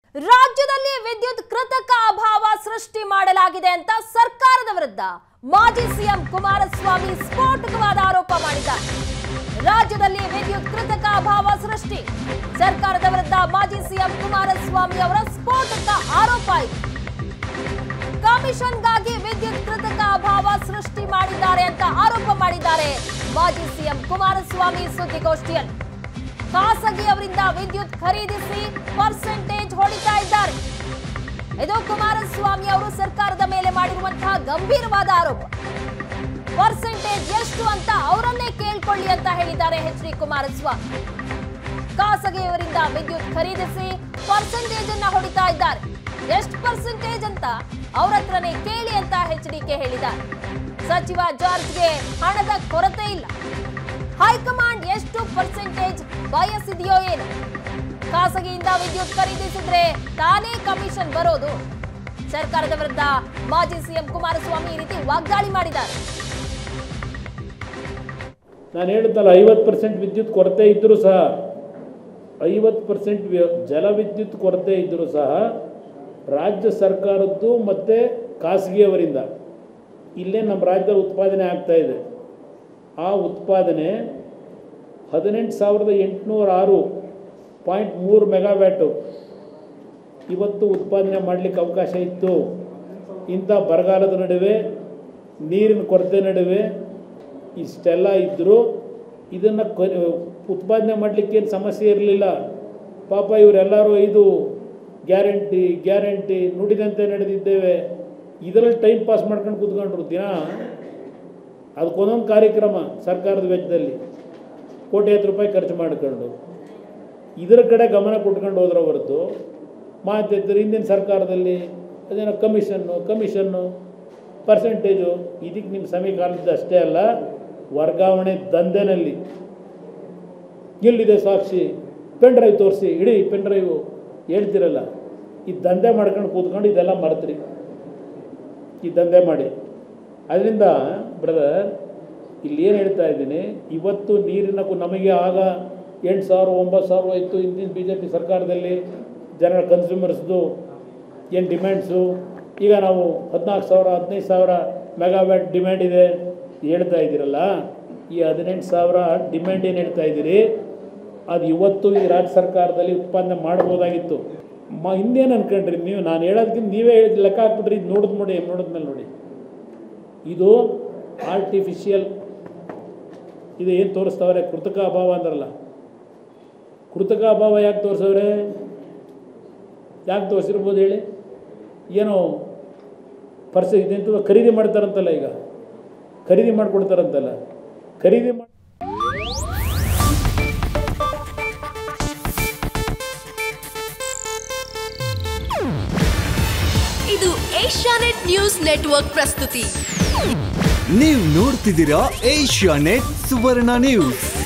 ರಾಜ್ಯದಲ್ಲಿ ವಿದ್ಯುತ್ ಕೃತಕ ಅಭಾವ ಸೃಷ್ಟಿ ಮಾಡಲಾಗಿದೆ ಅಂತ ಸರ್ಕಾರದ ವಿರುದ್ಧ ಮಾಜಿ ಸಿಎಂ ಕುಮಾರಸ್ವಾಮಿ ಸ್ಫೋಟಕವಾದ ಆರೋಪ ಮಾಡಿದ್ದಾರೆ ರಾಜ್ಯದಲ್ಲಿ ವಿದ್ಯುತ್ ಕೃತಕ ಅಭಾವ ಸೃಷ್ಟಿ ಸರ್ಕಾರದ ವಿರುದ್ಧ ಮಾಜಿ ಸಿಎಂ ಕುಮಾರಸ್ವಾಮಿ ಅವರ ಸ್ಫೋಟಕ ಆರೋಪ ಇದೆ ಕಮಿಷನ್ಗಾಗಿ ವಿದ್ಯುತ್ ಕೃತಕ ಅಭಾವ ಸೃಷ್ಟಿ ಮಾಡಿದ್ದಾರೆ ಅಂತ ಆರೋಪ ಮಾಡಿದ್ದಾರೆ ಮಾಜಿ ಸಿಎಂ ಕುಮಾರಸ್ವಾಮಿ ಸುದ್ದಿಗೋಷ್ಠಿಯಲ್ಲಿ ಖಾಸಗಿಯವರಿಂದ ವಿದ್ಯುತ್ ಖರೀದಿಸಿ ಪರ್ಸೆಂಟೇಜ್ ಹೊಡಿತಾ ಇದ್ದಾರೆ ಇದು ಕುಮಾರಸ್ವಾಮಿ ಅವರು ಸರ್ಕಾರದ ಮೇಲೆ ಮಾಡಿರುವಂತಹ ಗಂಭೀರವಾದ ಆರೋಪ ಪರ್ಸೆಂಟೇಜ್ ಎಷ್ಟು ಅಂತ ಅವರನ್ನೇ ಕೇಳ್ಕೊಳ್ಳಿ ಅಂತ ಹೇಳಿದ್ದಾರೆ ಎಚ್ ಡಿ ಕುಮಾರಸ್ವಾಮಿ ಖಾಸಗಿಯವರಿಂದ ವಿದ್ಯುತ್ ಖರೀದಿಸಿ ಪರ್ಸೆಂಟೇಜ್ ಅನ್ನ ಹೊಡಿತಾ ಇದ್ದಾರೆ ಎಷ್ಟು ಪರ್ಸೆಂಟೇಜ್ ಅಂತ ಅವ್ರ ಹತ್ರನೇ ಕೇಳಿ ಅಂತ ಎಚ್ ಡಿಕೆ ಹೇಳಿದ್ದಾರೆ ಸಚಿವ ಜಾರ್ಜ್ಗೆ ಹಣದ ಕೊರತೆ ಇಲ್ಲ ಹೈಕಮಾಂಡ್ ಎಷ್ಟು ಪರ್ಸೆಂಟೇಜ್ ಬಯಸಿದೆಯೋ ಏನು ಖಾಸಗಿಯಿಂದ ವಿದ್ಯುತ್ ಖರೀದಿಸಿದ್ರೆ ತಾನೇ ಕಮಿಷನ್ ಬರೋದು ಸರ್ಕಾರದ ವಿರುದ್ಧ ಮಾಜಿ ಸಿಎಂ ಕುಮಾರಸ್ವಾಮಿ ಈ ರೀತಿ ವಾಗ್ದಾಳಿ ಮಾಡಿದ್ದಾರೆ ನಾನು ಹೇಳಿದ್ದಲ್ಲ ಐವತ್ತು ಪರ್ಸೆಂಟ್ ವಿದ್ಯುತ್ ಕೊರತೆ ಇದ್ದರೂ ಸಹ ಐವತ್ತು ಪರ್ಸೆಂಟ್ ಜಲವಿದ್ಯುತ್ ಕೊರತೆ ಇದ್ದರೂ ಸಹ ರಾಜ್ಯ ಸರ್ಕಾರದ್ದು ಮತ್ತು ಖಾಸಗಿಯವರಿಂದ ಇಲ್ಲೇ ನಮ್ಮ ರಾಜ್ಯದಲ್ಲಿ ಉತ್ಪಾದನೆ ಆಗ್ತಾ ಇದೆ ಆ ಉತ್ಪಾದನೆ ಹದಿನೆಂಟು ಸಾವಿರದ ಎಂಟುನೂರ ಆರು ಪಾಯಿಂಟ್ ಮೂರು ಮೆಗಾವ್ಯಾಟು ಇವತ್ತು ಉತ್ಪಾದನೆ ಮಾಡಲಿಕ್ಕೆ ಅವಕಾಶ ಇತ್ತು ಇಂಥ ಬರಗಾಲದ ನಡುವೆ ನೀರಿನ ಕೊರತೆ ನಡುವೆ ಇಷ್ಟೆಲ್ಲ ಇದ್ದರೂ ಇದನ್ನು ಉತ್ಪಾದನೆ ಮಾಡಲಿಕ್ಕೇನು ಸಮಸ್ಯೆ ಇರಲಿಲ್ಲ ಪಾಪ ಇವರೆಲ್ಲರೂ ಇದು ಗ್ಯಾರಂಟಿ ಗ್ಯಾರಂಟಿ ನುಡಿದಂತೆ ನಡೆದಿದ್ದೇವೆ ಇದರಲ್ಲಿ ಟೈಮ್ ಪಾಸ್ ಮಾಡ್ಕೊಂಡು ಕೂತ್ಕೊಂಡ್ರು ದಿನ ಅದಕ್ಕೊಂದೊಂದು ಕಾರ್ಯಕ್ರಮ ಸರ್ಕಾರದ ವೆಚ್ಚದಲ್ಲಿ ಕೋಟ್ಯಾಂತರ ರೂಪಾಯಿ ಖರ್ಚು ಮಾಡ್ಕೊಂಡು ಇದರ ಕಡೆ ಗಮನ ಕೊಟ್ಕೊಂಡು ಹೋದ್ರ ಹೊರತು ಮಾತಿದ್ದರು ಹಿಂದಿನ ಸರ್ಕಾರದಲ್ಲಿ ಅದೇನೋ ಕಮಿಷನ್ನು ಕಮಿಷನ್ನು ಪರ್ಸೆಂಟೇಜು ಇದಕ್ಕೆ ನಿಮ್ಮ ಸಮೀಕಾಲದ ಅಷ್ಟೇ ಅಲ್ಲ ವರ್ಗಾವಣೆ ದಂಧೆನಲ್ಲಿ ಎಲ್ಲಿದೆ ಸಾಕ್ಷಿ ಪೆನ್ ಡ್ರೈವ್ ತೋರಿಸಿ ಇಡೀ ಪೆನ್ ಡ್ರೈವು ಹೇಳ್ತಿರಲ್ಲ ಈ ದಂಧೆ ಮಾಡ್ಕೊಂಡು ಕೂತ್ಕೊಂಡು ಇದೆಲ್ಲ ಮರೆತ್ರಿ ಈ ದಂಧೆ ಮಾಡಿ ಅದರಿಂದ ಬ್ರದರ್ ಇಲ್ಲಿ ಏನು ಹೇಳ್ತಾ ಇದ್ದೀನಿ ಇವತ್ತು ನೀರಿನ ಕು- ನಮಗೆ ಆಗ ಎಂಟು ಸಾವಿರ ಒಂಬತ್ತು ಸಾವಿರ ಇತ್ತು ಹಿಂದಿನ ಬಿ ಜೆ ಪಿ ಸರ್ಕಾರದಲ್ಲಿ ಜನರ ಕನ್ಸ್ಯೂಮರ್ಸ್ದು ಏನು ಡಿಮ್ಯಾಂಡ್ಸು ಈಗ ನಾವು ಹದಿನಾಲ್ಕು ಸಾವಿರ ಹದಿನೈದು ಸಾವಿರ ಮೆಗಾವ್ಯಾಟ್ ಡಿಮ್ಯಾಂಡ್ ಇದೆ ಹೇಳ್ತಾ ಇದ್ದೀರಲ್ಲ ಈ ಹದಿನೆಂಟು ಸಾವಿರ ಡಿಮ್ಯಾಂಡ್ ಏನು ಹೇಳ್ತಾ ಇದ್ದೀರಿ ಅದು ಇವತ್ತು ಈ ರಾಜ್ಯ ಸರ್ಕಾರದಲ್ಲಿ ಉತ್ಪಾದನೆ ಮಾಡ್ಬೋದಾಗಿತ್ತು ಮ ಇನ್ನೇನು ಅನ್ಕೊಂಡ್ರಿ ನೀವು ನಾನು ಹೇಳೋದಕ್ಕಿಂತ ನೀವೇ ಹೇಳಿ ಲೆಕ್ಕ ಹಾಕ್ಬಿಟ್ರಿ ಇದು ನೋಡಿದ್ ನೋಡಿ ನೋಡಿದ್ಮೇಲೆ ನೋಡಿ ಇದು ಆರ್ಟಿಫಿಷಿಯಲ್ ಇದು ಏನು ತೋರಿಸ್ತವ್ರೆ ಕೃತಕ ಅಭಾವ ಅಂದ್ರಲ್ಲ ಕೃತಕ ಅಭಾವ ಯಾಕೆ ತೋರಿಸವ್ರೆ ಯಾಕೆ ತೋರಿಸಿರ್ಬೋದು ಹೇಳಿ ಏನೋ ಪರ್ಸ ಇದೆಂತ ಖರೀದಿ ಮಾಡ್ತಾರಂತಲ್ಲ ಈಗ ಖರೀದಿ ಮಾಡಿಕೊಡ್ತಾರಂತಲ್ಲ ಖರೀದಿ ಮಾಡಿ ಇದು ಏಷ್ಯಾನೆಟ್ ನ್ಯೂಸ್ ನೆಟ್ವರ್ಕ್ ಪ್ರಸ್ತುತಿ ನೀವು ನೋಡ್ತಿದ್ದೀರಾ ಏಷ್ಯಾ ನೆಟ್ ಸುವರ್ಣ ನ್ಯೂಸ್